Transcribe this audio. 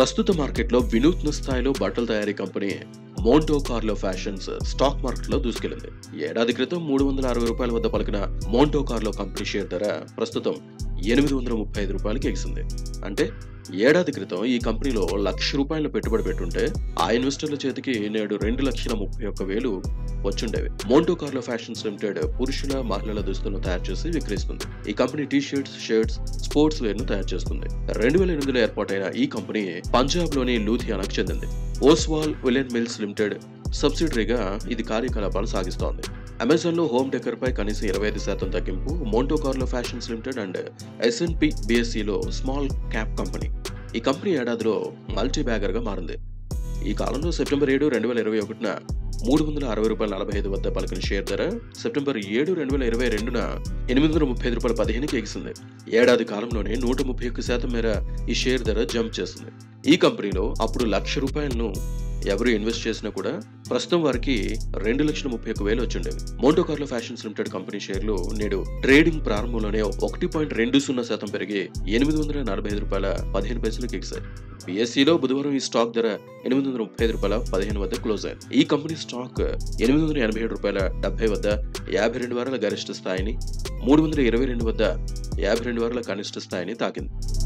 ప్రస్తుత మార్కెట్లో వినూత్న స్థాయిలో బట్టల తయారీ company మోంటో Carlo fashions stock market లో దూసుకెళ్లింది ఏడాది క్రితం మూడు వందల అరవై రూపాయల వద్ద పలికిన మోంటో కార్లో కంపెనీ షేర్ ధర ప్రస్తుతం ఎనిమిది వందల ముప్పై ఐదు రూపాయలకి ఎగిసింది అంటే ఏడాది క్రితం ఈ కంపెనీలో లక్ష రూపాయల పెట్టుబడి పెట్టుంటే ఆ ఇన్వెస్టర్ల చేతికి నేడు రెండు లక్షల ముప్పై ఒక్క వేలు వచ్చుండేవి మోంటో కార్లో ఫ్యాషన్స్ లిమిటెడ్ పురుషుల మహిళల దుస్తులను తయారు చేసి విక్రయిస్తుంది ఈ company T shirts shirts sportswear ను తయారు చేస్తుంది రెండు వేల ఎనిమిదిలో ఏర్పాటైన ఈ కంపెనీ పంజాబ్ లోని లూధియానాకు చెందింది ఓస్వాల్ విలెన్ మిల్స్ లిమిటెడ్ సబ్సిడరీగా ఇది కార్యకలాపాలు సాగిస్తోంది అమెజాన్ లో హోమ్ డెకర్ పై కనీసం ఇరవై ఐదు శాతం తగ్గింపు Monte Carlo fashions limited and SNP బిఎస్సిలో స్మాల్ క్యాప్ కంపెనీ ఈ కంపెనీ ఏడాదిలో మల్టీ బ్యాగర్ గా మారింది ఈ కాలంలో సెప్టెంబర్ ఏడు రెండు వేల ఇరవై ఒకటిన మూడు వందల అరవై రూపాయల నలభై ఐదు వద్ద పలికిన షేర్ ధర సెప్టెంబర్ ఏడు రెండు వేల ఇరవై రెండున ఎనిమిది వందల ముప్పై ఐదు రూపాయల పదిహేనుకి ఎగిసింది ఏడాది కాలంలోనే నూట ముప్పై ఒక్క శాతం మేర ఈ షేర్ ధర జంప్ చేసింది ఈ కంపెనీలో అప్పుడు లక్ష రూపాయలను ఎవరు ఇన్వెస్ట్ చేసినా కూడా ప్రస్తుతం వారికి రెండు లక్షల ముప్పై ఒక్క వేలు వచ్చిండేవి మోంటో కార్లో ఫ్యాషన్స్ లిమిటెడ్ కంపెనీ షేర్లు నేడు ట్రేడింగ్ ప్రారంభంలోనే ఒకటి పాయింట్ రెండు సున్నా శాతం పెరిగి ఎనిమిది వందల నలభై ఐదు రూపాయల పదిహేను పైసలకు ఎగిశాయి బీఎస్సీలో బుధవారం ఈ స్టాక్ ధర ఎనిమిది వందల ముప్పై ఐదు రూపాయల పదిహేను వద్ద క్లోజ్ అయింది ఈ కంపెనీ స్టాక్ ఎనిమిది వందల ఎనభై ఏడు రూపాయల డెబ్బై వద్ద యాభై రెండు వారాల గరిష్ట స్థాయిని మూడు వందల ఇరవై రెండు వద్ద యాభై రెండు వారాల కనిష్ట స్థాయిని తాకింది